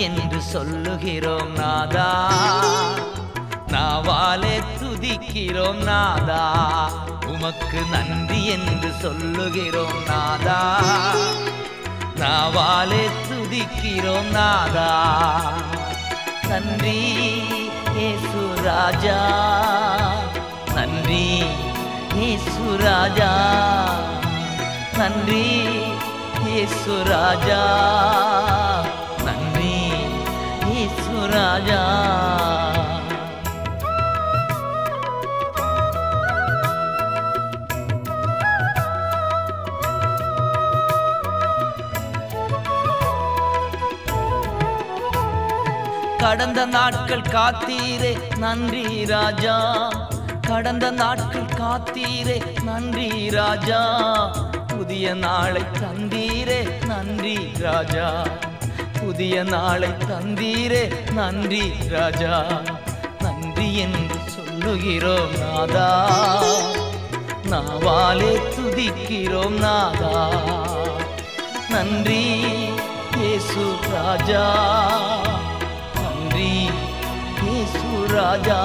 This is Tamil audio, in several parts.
என்று சொல்லுகிறோம் நாதா நாவாலே துதிக்கிறோம் நாதா உமக்கு நன்றி என்று சொல்லுகிறோம் நாதா நாவாலே துதிக்கிறோம் நாதா நன்றி ஏசு ராஜா நன்றி ஏசு ராஜா நன்றி ஏசு ராஜா நன்றி ஏசு ராஜா கடந்த நாட்கள் காத்தீரே நன்றி ராஜா கடந்த நாட்கள் காத்தீரே நன்றி ராஜா புதிய நாளை தந்தீரே நன்றி ராஜா புதிய நாளை தந்தீரே நன்றி ராஜா நன்றி என்று சொல்லுகிறோம் நாதா நாவாலே துதிக்கிறோம் நாதா நன்றி இயேசு ராஜா நன்றி இயேசு ராஜா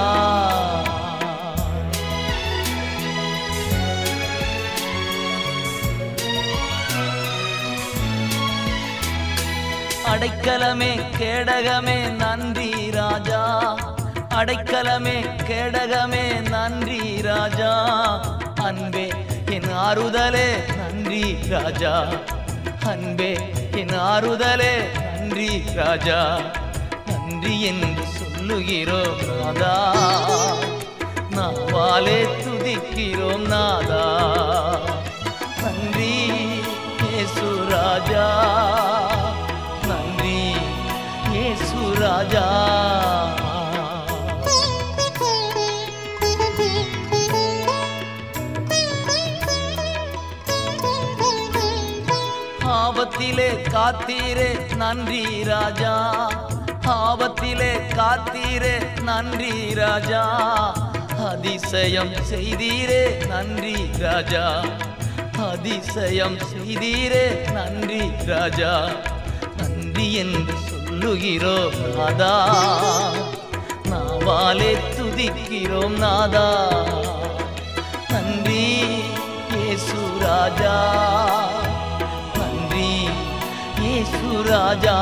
அடைக்கலமே கேடகமே நன்றி ராஜா அடைக்கலமே கேடகமே நன்றி ராஜா அன்பே என் ஆறுதலே நன்றி ராஜா அன்பே என் ஆறுதலே நன்றி ராஜா நன்றி என்று சொல்லுகிறோம் நாதா நாவாலே துதிக்கிறோம் நாதா நன்றி இயேசு ராஜா நன்றி இயேசு ராஜா ஆபத்திலே காத்தீரே நன்றி ராஜா ஆபத்திலே காத்தீரே நன்றி ராஜா அதிசயம் செய்தீரே நன்றி ராஜா அதிசயம் செய்தீரே நன்றி ராஜா நன்றி என்று சொல்லுகிறோம் நாதா நாவாலே துதிக்கிறோம் நாதா நன்றி இயேசு ராஜா நன்றி இயேசு ராஜா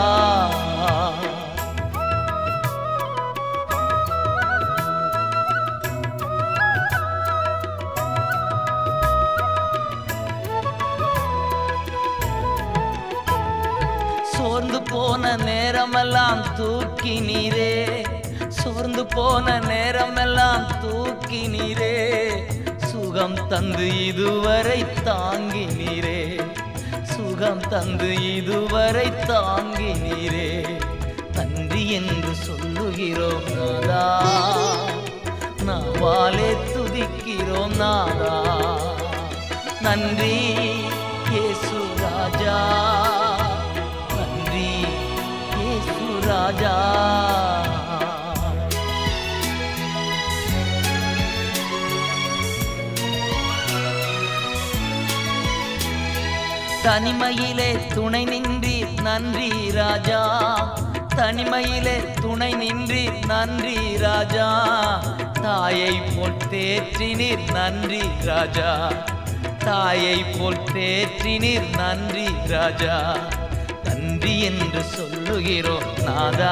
சோர்ந்து போன நேரமெல்லாம் தூக்கி நீரே சோர்ந்து போன நேரமெல்லாம் தூக்கி நீரே சுகம் தந்து இதுவரை தாங்கி நீரே சுகம் தந்து இதுவரை தாங்கி நீரே நன்றி என்று சொல்லுகிறோம் நாதா நாவாலே துதிக்கிறோம் நாதா நன்றி இயேசு ராஜா நன்றி இயேசு ராஜா தனிமையிலே துணை நின்றி நன்றி ராஜா தனிமையிலே துணை நின்றி நன்றி ராஜா தாயை போல் தேற்றினீர் நன்றி ராஜா தாயை போல் தேற்றினீர் நன்றி ராஜா நன்றி என்று சொல்லுகிறோம் நாதா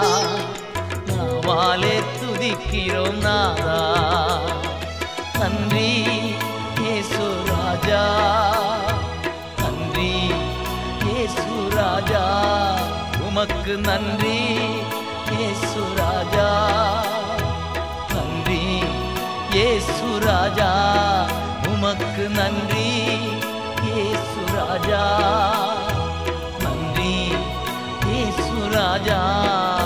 நாவாலே துதிக்கிறோம் நாதா நன்றி இயேசு ராஜா நன்றி இயேசு ராஜா உமக்கு நன்றி இயேசு ராஜா நன்றி இயேசு ராஜா உமக்கு நன்றி இயேசு ராஜா நன்றி இயேசு ராஜா